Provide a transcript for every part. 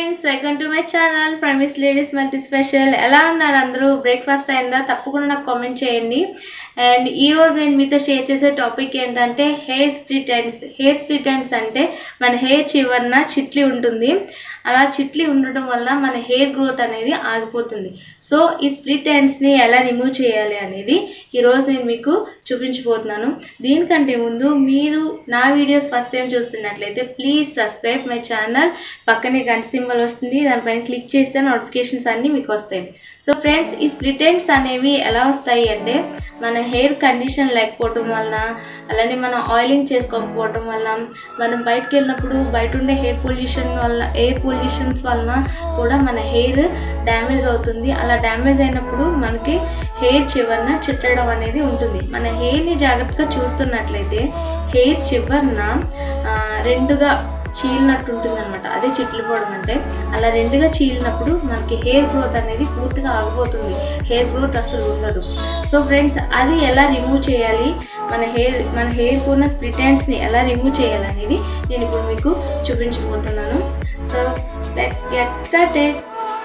friends welcome to my channel promise ladies multi special ఎలా ఉన్నారు అందరూ బ్రేక్ఫాస్ట్ అయిందా తప్పకుండా నాకు కామెంట్ చేయండి అండ్ ఈ రోజు నేను మీతో షేర్ చేసే టాపిక్ ఏంటంటే hair split ends hair split ends అంటే మన హెయిర్ చివరన చిట్లి ఉంటుంది అలా చిట్లి ఉండటం వల్ల మన హెయిర్ గ్రోత్ అనేది ఆగిపోతుంది సో ఈ స్ప్లిట్ ఎండ్స్ని ఎలా రిమూవ్ చేయాలి అనేది ఈరోజు నేను మీకు చూపించబోతున్నాను దీనికంటే ముందు మీరు నా వీడియోస్ ఫస్ట్ టైం చూస్తున్నట్లయితే ప్లీజ్ సబ్స్క్రైబ్ మై ఛానల్ పక్కనే గంట సింబల్ వస్తుంది దానిపైన క్లిక్ చేస్తే నోటిఫికేషన్స్ అన్నీ మీకు వస్తాయి సో ఫ్రెండ్స్ ఈ స్ప్లిట్ ఎండ్స్ అనేవి ఎలా వస్తాయి అంటే మన హెయిర్ కండిషన్ లేకపోవటం వలన అలానే మనం ఆయిలింగ్ చేసుకోకపోవటం వల్ల మనం బయటకు వెళ్ళినప్పుడు బయట ఉండే హెయిర్ పొల్యూషన్ వల్ల ఎయిర్ పొల్యూషన్స్ వలన కూడా మన హెయిర్ డ్యామేజ్ అవుతుంది అలా డ్యామేజ్ అయినప్పుడు మనకి హెయిర్ చివరన చిట్టడం అనేది ఉంటుంది మన హెయిర్ని జాగ్రత్తగా చూస్తున్నట్లయితే హెయిర్ చివరన ఆ, రెండుగా చీలినట్టు ఉంటుంది అనమాట అదే చిట్లిపోవడం అంటే అలా రెండుగా చీలినప్పుడు మనకి హెయిర్ గ్రోత్ అనేది పూర్తిగా ఆగిపోతుంది హెయిర్ గ్రోత్ అసలు ఉండదు సో ఫ్రెండ్స్ అది ఎలా రిమూవ్ చేయాలి మన హెయిర్ మన హెయిర్ ఉన్న స్ప్లిట్ ఎండ్స్ని ఎలా రిమూవ్ చేయాలి అనేది నేను ఇప్పుడు మీకు చూపించబోతున్నాను సో లెట్స్ గెట్ స్టార్టెడ్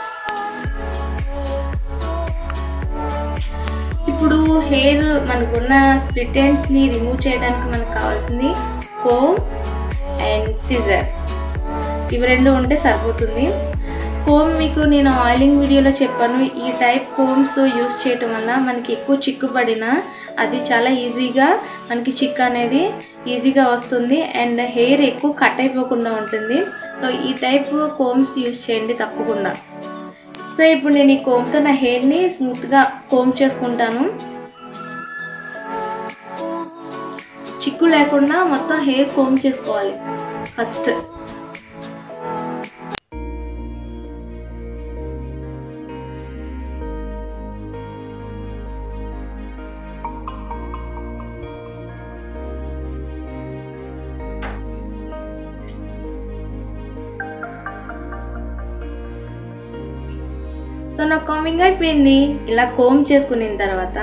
ఇప్పుడు హెయిర్ మనకున్న స్ప్లిట్ ఎండ్స్ని రిమూవ్ చేయడానికి మనకు కావాల్సింది కోమ్ అండ్ సిజర్ ఇవి రెండు ఉంటే సరిపోతుంది కోమ్ మీకు నేను ఆయిలింగ్ వీడియోలో చెప్పాను ఈ టైప్ కోమ్స్ యూస్ చేయటం వల్ల మనకి ఎక్కువ చిక్కుపడిన అది చాలా ఈజీగా మనకి చిక్ అనేది ఈజీగా వస్తుంది అండ్ హెయిర్ ఎక్కువ కట్ అయిపోకుండా ఉంటుంది సో ఈ టైప్ కోమ్స్ యూస్ చేయండి తప్పకుండా సో ఇప్పుడు నేను ఈ కోమ్తో నా హెయిర్ని స్మూత్గా కోమ్ చేసుకుంటాను చిక్కు లేకుండా మొత్తం హెయిర్ కోమ్ చేసుకోవాలి ఫస్ట్ సో నా కామింగ్ అయిపోయింది ఇలా కోమ్ చేసుకున్న తర్వాత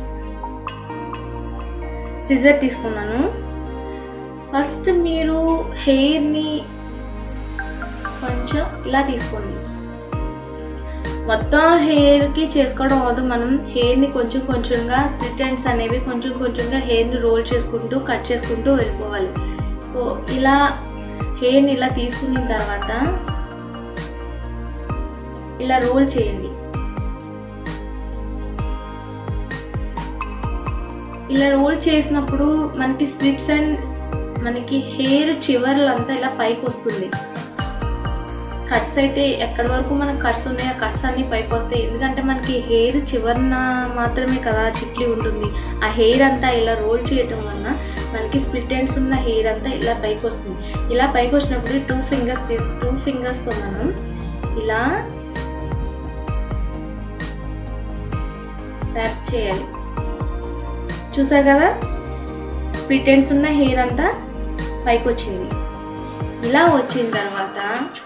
సిజర్ తీసుకున్నాను ఫస్ట్ మీరు హెయిర్ని కొంచెం ఇలా తీసుకోండి మొత్తం హెయిర్కి చేసుకోవడం అవదు మనం హెయిర్ని కొంచెం కొంచెంగా స్ప్లిట్ ఎండ్స్ అనేవి కొంచెం కొంచెంగా హెయిర్ని రోల్ చేసుకుంటూ కట్ చేసుకుంటూ వెళ్ళిపోవాలి సో ఇలా హెయిర్ని ఇలా తీసుకున్న తర్వాత ఇలా రోల్ చేయండి ఇలా రోల్ చేసినప్పుడు మనకి స్ప్లిట్స్ అండ్ మనకి హెయిర్ చివర్లంతా ఇలా పైకి వస్తుంది కట్స్ అయితే ఎక్కడి వరకు మనకు కట్స్ ఉన్నాయో ఆ కట్స్ అన్నీ పైకి వస్తాయి ఎందుకంటే మనకి హెయిర్ చివరన మాత్రమే కదా చిట్లి ఉంటుంది ఆ హెయిర్ అంతా ఇలా రోల్ చేయటం వలన మనకి స్ప్లిట్ ఎండ్స్ ఉన్న హెయిర్ అంతా ఇలా పైకి వస్తుంది ఇలా పైకి వచ్చినప్పుడు టూ ఫింగర్స్ తీసి టూ ఫింగర్స్తో మనం ఇలా ర్యాప్ చేయాలి చూసారు కదా స్ప్లిట్ ఎండ్స్ ఉన్న హెయిర్ అంతా పైకి వచ్చింది ఇలా వచ్చిన తర్వాత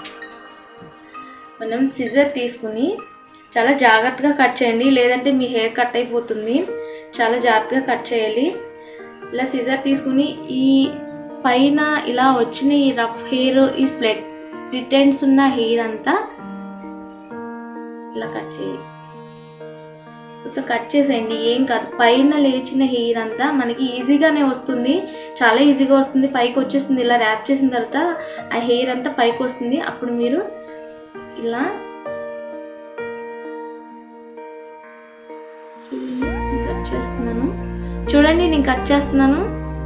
మనం సిజర్ తీసుకుని చాలా జాగ్రత్తగా కట్ చేయండి లేదంటే మీ హెయిర్ కట్ అయిపోతుంది చాలా జాగ్రత్తగా కట్ చేయాలి ఇలా సిజర్ తీసుకుని ఈ పైన ఇలా వచ్చిన ఈ రఫ్ హెయిర్ ఈ స్ప్లిట్ స్ప్లిట్ ఎండ్స్ ఉన్న హెయిర్ అంతా ఇలా కట్ చేయాలి మొత్తం కట్ చేసేయండి ఏం కాదు పైన లేచిన హెయిర్ అంతా మనకి ఈజీగానే వస్తుంది చాలా ఈజీగా వస్తుంది పైకి వచ్చేస్తుంది ఇలా ర్యాప్ చేసిన తర్వాత ఆ హెయిర్ అంతా పైకి వస్తుంది అప్పుడు మీరు ఇలా కట్ చేస్తున్నాను చూడండి నేను కట్ చేస్తున్నాను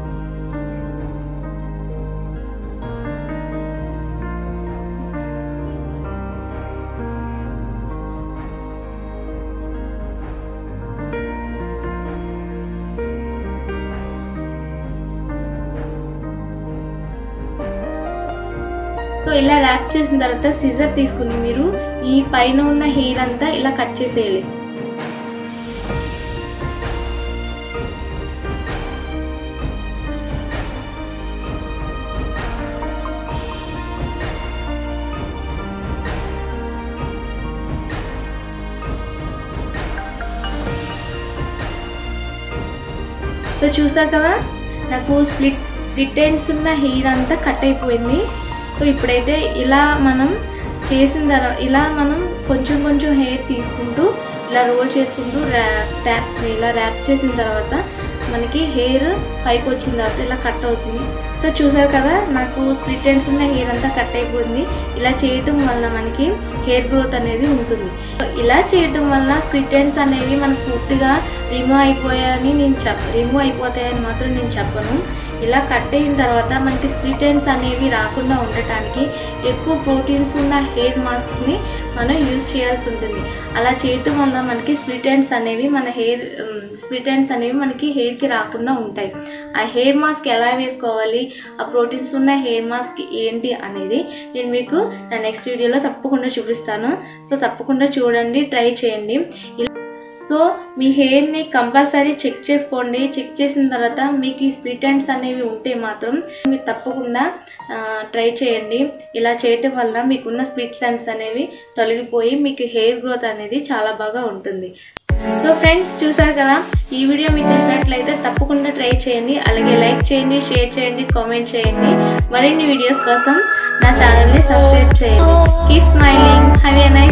సో ఇలా ర్యాప్ చేసిన తర్వాత సిజర్ తీసుకుని మీరు ఈ పైన ఉన్న హెయిర్ అంతా ఇలా కట్ చేసేయాలి సో చూసారు కదా నాకు స్ప్లిట్ స్ప్లిట్ ఎండ్స్ ఉన్న హెయిర్ అంతా కట్ అయిపోయింది సో ఇప్పుడైతే ఇలా మనం చేసిన తర్వాత ఇలా మనం కొంచెం కొంచెం హెయిర్ తీసుకుంటూ ఇలా రోల్ చేసుకుంటూ ర్యాప్ ఇలా ర్యాప్ చేసిన తర్వాత మనకి హెయిర్ పైకి వచ్చిన తర్వాత ఇలా కట్ అవుతుంది సో చూసారు కదా నాకు స్ప్లిట్ ఎండ్స్ ఉన్న హెయిర్ అంతా కట్ అయిపోయింది ఇలా చేయటం వల్ల మనకి హెయిర్ గ్రోత్ అనేది ఉంటుంది సో ఇలా చేయటం వల్ల స్ప్లిట్ ఎండ్స్ అనేవి మనకు పూర్తిగా రిమూవ్ అయిపోయాయని నేను చెప్ప రిమూవ్ అయిపోతాయని మాత్రం నేను చెప్పను ఇలా కట్ అయిన తర్వాత మనకి స్ప్లిట్ ఎండ్స్ అనేవి రాకుండా ఉండటానికి ఎక్కువ ప్రోటీన్స్ ఉన్న హెయిర్ మాస్క్ని మనం యూజ్ చేయాల్సి ఉంటుంది అలా చేయటం వల్ల మనకి స్ప్లిట్ ఎండ్స్ అనేవి మన హెయిర్ స్ప్లిట్ ఎండ్స్ అనేవి మనకి హెయిర్కి రాకుండా ఉంటాయి ఆ హెయిర్ మాస్క్ ఎలా వేసుకోవాలి ఆ ప్రోటీన్స్ ఉన్న హెయిర్ మాస్క్ ఏంటి అనేది నేను మీకు నా నెక్స్ట్ వీడియోలో తప్పకుండా చూపిస్తాను సో తప్పకుండా చూడండి ట్రై చేయండి సో మీ హెయిర్ని కంపల్సరీ చెక్ చేసుకోండి చెక్ చేసిన తర్వాత మీకు ఈ స్ప్లిట్ ఎండ్స్ అనేవి ఉంటే మాత్రం మీరు తప్పకుండా ట్రై చేయండి ఇలా చేయటం వల్ల మీకున్న స్ప్లిట్ ఎండ్స్ అనేవి తొలగిపోయి మీకు హెయిర్ గ్రోత్ అనేది చాలా బాగా ఉంటుంది సో ఫ్రెండ్స్ చూసారు కదా ఈ వీడియో మీకు నచ్చినట్లయితే తప్పకుండా ట్రై చేయండి అలాగే లైక్ చేయండి షేర్ చేయండి కామెంట్ చేయండి మరిన్ని వీడియోస్ కోసం నా ఛానల్ని సబ్స్క్రైబ్ చేయండి కీప్ స్మైలింగ్ హ్యావ్ ఎ